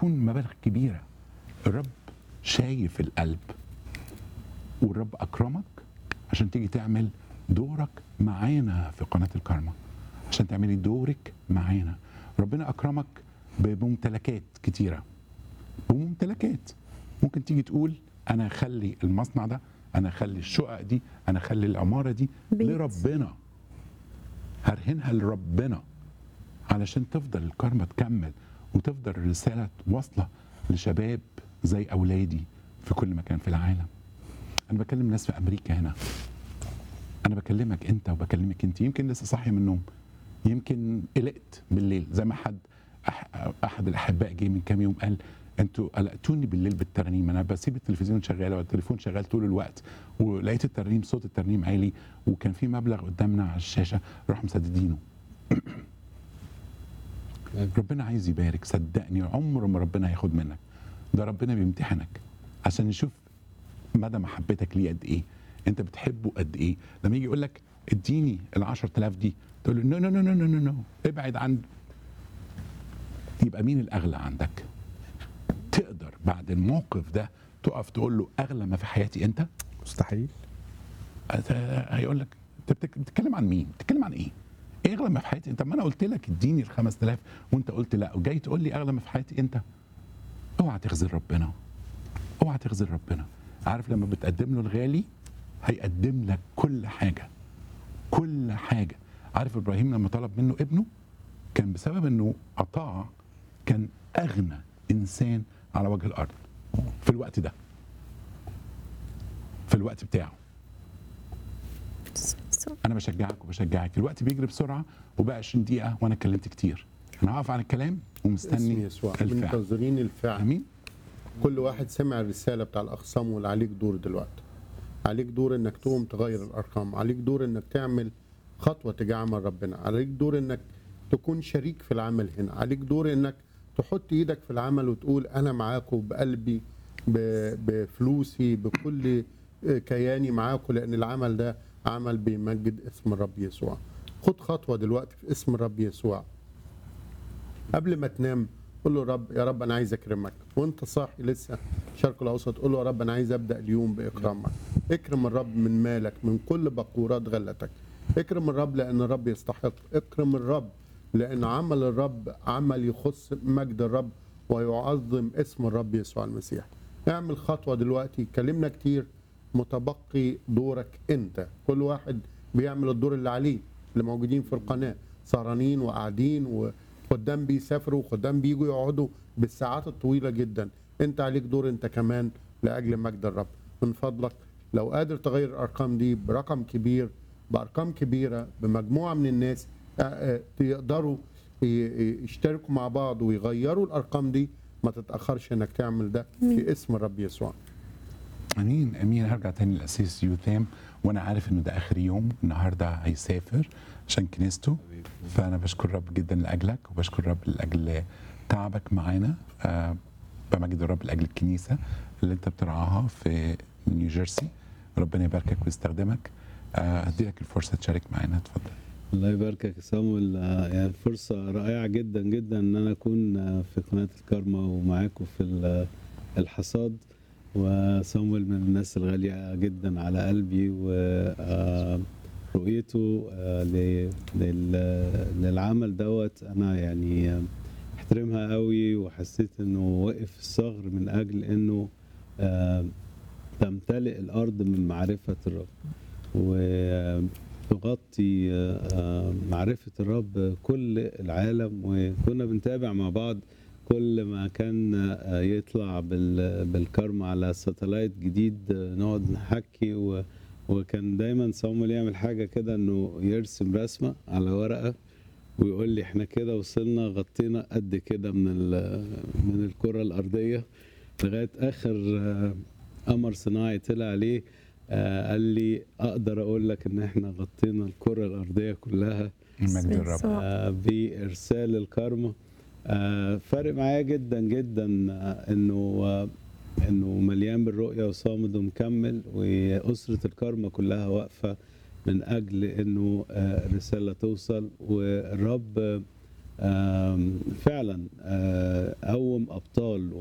تكون مبالغ كبيره الرب شايف القلب والرب اكرمك عشان تيجي تعمل دورك معانا في قناه الكارما عشان تعملي دورك معانا ربنا اكرمك بممتلكات كتيره بممتلكات ممكن تيجي تقول انا اخلي المصنع ده انا اخلي الشقق دي انا اخلي العماره دي بيت. لربنا هرهنها لربنا علشان تفضل الكارما تكمل وتفضل الرساله واصله لشباب زي اولادي في كل مكان في العالم انا بكلم ناس في امريكا هنا انا بكلمك انت وبكلمك انت يمكن لسه صاحي من النوم يمكن قلقت بالليل زي ما حد أح- احد الاحباء جه من كام يوم قال انتوا قلقتوني بالليل بالترنيم انا بسيب التلفزيون شغال والتليفون شغال طول الوقت ولقيت الترنيم صوت الترنيم عالي وكان في مبلغ قدامنا على الشاشه راحوا مسددينه ربنا عايز يبارك صدقني عمر ما ربنا هياخد منك ده ربنا بيمتحنك عشان يشوف مدى محبتك ليه قد ايه انت بتحبه قد ايه لما يجي يقول لك اديني ال 10000 دي تقول له نو نو نو نو نو نو ابعد عن يبقى مين الاغلى عندك تقدر بعد الموقف ده تقف تقول له اغلى ما في حياتي انت مستحيل هيقول لك انت بتك- بتتكلم عن مين؟ بتتكلم عن ايه؟ ايه اغلى ما في حياتي؟ طب ما انا قلت لك اديني ال 5000 وانت قلت لا وجاي تقول لي اغلى ما في حياتي انت اوعى تخذل ربنا اوعى تخذل ربنا عارف لما بتقدم له الغالي هيقدم لك كل حاجه كل حاجه عارف ابراهيم لما طلب منه ابنه كان بسبب انه اطاع كان اغنى انسان على وجه الارض في الوقت ده في الوقت بتاعه انا بشجعك وبشجعك الوقت بيجري بسرعه وبقى 20 دقيقه وانا اتكلمت كتير انا هقف عن الكلام اسم ومستني يسوع الفعل منتظرين الفعل امين كل واحد سمع الرساله بتاع الاخ صامويل عليك دور دلوقتي عليك دور انك تقوم تغير الارقام عليك دور انك تعمل خطوه تجاه عمل ربنا عليك دور انك تكون شريك في العمل هنا عليك دور انك تحط ايدك في العمل وتقول انا معاكم بقلبي ب- بفلوسي بكل كياني معاكم لان العمل ده عمل بيمجد اسم الرب يسوع خد خطوه دلوقتي في اسم الرب يسوع قبل ما تنام قول له يا رب يا رب انا عايز اكرمك وانت صاحي لسه الشرق الاوسط قول له يا رب انا عايز ابدا اليوم باكرامك اكرم الرب من مالك من كل بقورات غلتك اكرم الرب لان الرب يستحق اكرم الرب لان عمل الرب عمل يخص مجد الرب ويعظم اسم الرب يسوع المسيح اعمل خطوه دلوقتي اتكلمنا كتير متبقي دورك انت كل واحد بيعمل الدور اللي عليه اللي موجودين في القناه سهرانين وقاعدين وخدام بيسافروا وخدام بيجوا يقعدوا بالساعات الطويله جدا انت عليك دور انت كمان لاجل مجد الرب من فضلك لو قادر تغير الارقام دي برقم كبير بارقام كبيره بمجموعه من الناس آه، آه، يقدروا ي- ي- يشتركوا مع بعض ويغيروا الارقام دي ما تتاخرش انك تعمل ده في اسم الرب يسوع امين امين هرجع تاني للاسيس يوثام وانا عارف انه ده اخر يوم النهارده هيسافر عشان كنيسته فانا بشكر رب جدا لاجلك وبشكر رب لاجل تعبك معانا آه بمجد الرب لاجل الكنيسه اللي انت بترعاها في نيوجيرسي ربنا يباركك ويستخدمك آه هدي لك الفرصه تشارك معانا اتفضل الله يباركك يا صامويل آه، يعني فرصة رائعة جدا جدا ان انا اكون آه، في قناة الكارما ومعاكم في ال- الحصاد وصامويل من الناس الغالية جدا على قلبي ورؤيته للعمل دوت انا يعني آه، احترمها قوي وحسيت انه واقف الصغر من اجل انه آه، تمتلئ الارض من معرفة الرب وتغطي آه، معرفة الرب كل العالم وكنا بنتابع مع بعض كل ما كان آه، يطلع بال- بالكرم على ساتلايت جديد آه، نقعد نحكي و- وكان دايما صامويل يعمل حاجة كده انه يرسم رسمة على ورقة ويقول لي احنا كده وصلنا غطينا قد كده من ال- من الكرة الأرضية لغاية آخر آه، قمر صناعي طلع عليه آه، قال لي اقدر اقول لك ان احنا غطينا الكره الارضيه كلها مجد الرب يسوع. آه، بارسال الكارما آه، فارق معايا جدا جدا آه، انه آه، انه مليان بالرؤيه وصامد ومكمل واسره الكارما كلها واقفه من اجل انه آه، الرساله توصل والرب آه، آم، فعلا آه، قوم ابطال